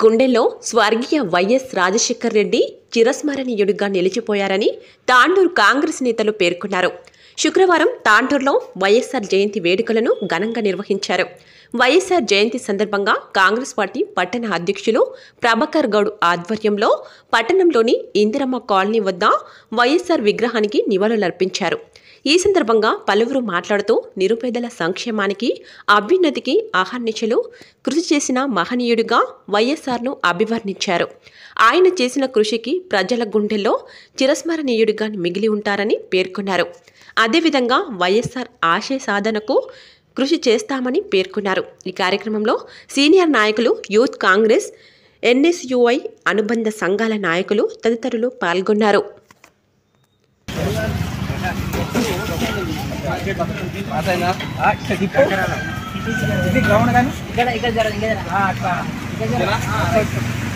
గుండెల్లో స్వర్గీయ వైఎస్ రాజశేఖర్ రెడ్డి చిరస్మరణీయుడిగా నిలిచిపోయారని తాండూరు కాంగ్రెస్ నేతలు పేర్కొన్నారు శుక్రవారం తాండూరులో వైఎస్ఆర్ జయంతి వేడుకలను ఘనంగా నిర్వహించారు వైఎస్ఆర్ జయంతి సందర్భంగా కాంగ్రెస్ పార్టీ పట్టణ అధ్యక్షులు ప్రభాకర్ గౌడ్ ఆధ్వర్యంలో పట్టణంలోని ఇందిరమ్మ కాలనీ వద్ద వైఎస్ఆర్ విగ్రహానికి నివాళులర్పించారు ఈ సందర్భంగా పలువురు మాట్లాడుతూ నిరుపేదల సంక్షేమానికి అభ్యున్నతికి అహర్నిశలు కృషి చేసిన మహనీయుడిగా వైఎస్ఆర్ను అభివర్ణించారు ఆయన చేసిన కృషికి ప్రజల గుండెల్లో చిరస్మరణీయుడిగా మిగిలి ఉంటారని పేర్కొన్నారు అదేవిధంగా వైఎస్ఆర్ ఆశయ సాధనకు కృషి చేస్తామని పేర్కొన్నారు ఈ కార్యక్రమంలో సీనియర్ నాయకులు యూత్ కాంగ్రెస్ ఎన్ఎస్యుఐ అనుబంధ సంఘాల నాయకులు తదితరులు పాల్గొన్నారు ఇది గ్రౌండ్ కానీ ఇక్కడ ఇక్కడ జర ఇక్కడ జర. ఆ, అట్లా ఇక్కడ జర. ఆ, రైట్.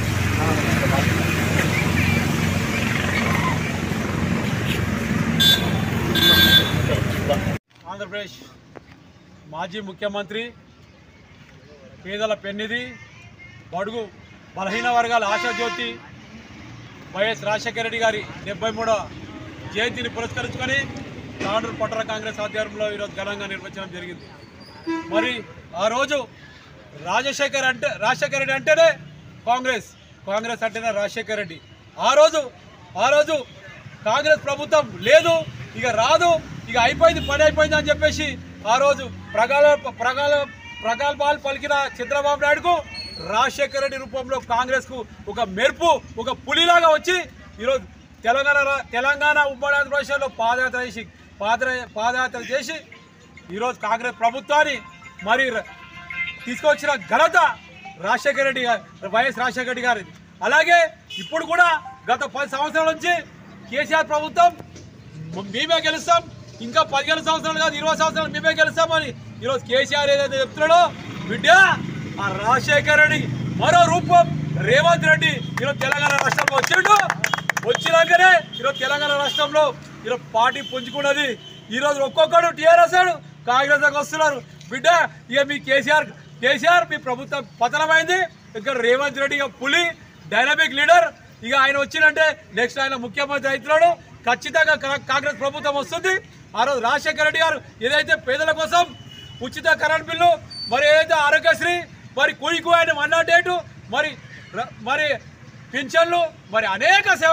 ఆంధ్రప్రదేశ్ మాజీ ముఖ్యమంత్రి పేదల పెన్నిధి బడుగు బలహీన వర్గాల ఆశాజ్యోతి వైఎస్ రాజశేఖర రెడ్డి గారి డెబ్బై మూడవ జయంతిని పురస్కరించుకొని తాండూరు పట్టణ కాంగ్రెస్ ఆధ్వర్యంలో ఈరోజు ఘనంగా నిర్వహించడం జరిగింది మరి ఆ రోజు రాజశేఖర్ అంటే రాజశేఖర రెడ్డి అంటేనే కాంగ్రెస్ కాంగ్రెస్ అంటేనే రాజశేఖర రెడ్డి ఆ రోజు ఆ రోజు కాంగ్రెస్ ప్రభుత్వం లేదు ఇక రాదు ఇక అయిపోయింది పని అయిపోయింది అని చెప్పేసి ఆ రోజు ప్రగాల ప్రగాల ప్రగల్భాలు పలికిన చంద్రబాబు నాయుడుకు రాజశేఖర రెడ్డి రూపంలో కాంగ్రెస్కు ఒక మెరుపు ఒక పులిలాగా వచ్చి ఈరోజు తెలంగాణ రా- తెలంగాణ ఉమ్మడి ఆంధ్రప్రదేశ్లో పాదయాత్ర చేసి పాద పాదయాత్ర చేసి ఈరోజు కాంగ్రెస్ ప్రభుత్వాన్ని మరి ర- తీసుకొచ్చిన ఘనత రాజశేఖర రెడ్డి గారు వైఎస్ రాజశేఖర రెడ్డి గారిది అలాగే ఇప్పుడు కూడా గత పది సంవత్సరాల నుంచి కేసీఆర్ ప్రభుత్వం మ- మేమే గెలుస్తాం ఇంకా పదిహేను సంవత్సరాలు కాదు ఇరవై సంవత్సరాలు మేమే గెలుస్తామని ఈరోజు కేసీఆర్ ఏదైతే చెప్తున్నాడో బిడ్డ ఆ రాజశేఖర రెడ్డి మరో రూపం రేవంత్ రెడ్డి ఈరోజు తెలంగాణ రాష్ట్రంలో వచ్చిండు వచ్చినాకనే ఈరోజు తెలంగాణ రాష్ట్రంలో ఈరోజు పార్టీ పుంజుకున్నది ఈరోజు ఒక్కొక్కడు టీఆర్ఎస్ ఆడు కాంగ్రెస్ దాకా వస్తున్నారు బిడ్డ ఇక మీ కేసీఆర్ కేసీఆర్ మీ ప్రభుత్వం పతనమైంది ఇక్కడ రేవంత్ రెడ్డి ఇక పులి డైనమిక్ లీడర్ ఇక ఆయన వచ్చిందంటే నెక్స్ట్ ఆయన ముఖ్యమంత్రి అవుతున్నాడు ఖచ్చితంగా కా- కాంగ్రెస్ ప్రభుత్వం వస్తుంది ఆ రోజు రాజశేఖర రెడ్డి గారు ఏదైతే పేదల కోసం ఉచిత కరెంట్ బిల్లు మరి ఏదైతే ఆరోగ్యశ్రీ మరి కుయికు ఆయన వన్ నాట్ ఎయిట్ మరి ర- మరి పింఛన్లు మరి అనేక సేవ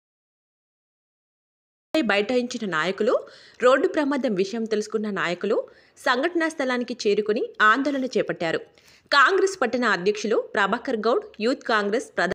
పై బైఠాయించిన నాయకులు రోడ్డు ప్రమాదం విషయం తెలుసుకున్న నాయకులు సంఘటనా స్థలానికి చేరుకుని ఆందోళన చేపట్టారు కాంగ్రెస్ పట్టణ అధ్యక్షులు ప్రభాకర్ గౌడ్ యూత్ కాంగ్రెస్ ప్రధాన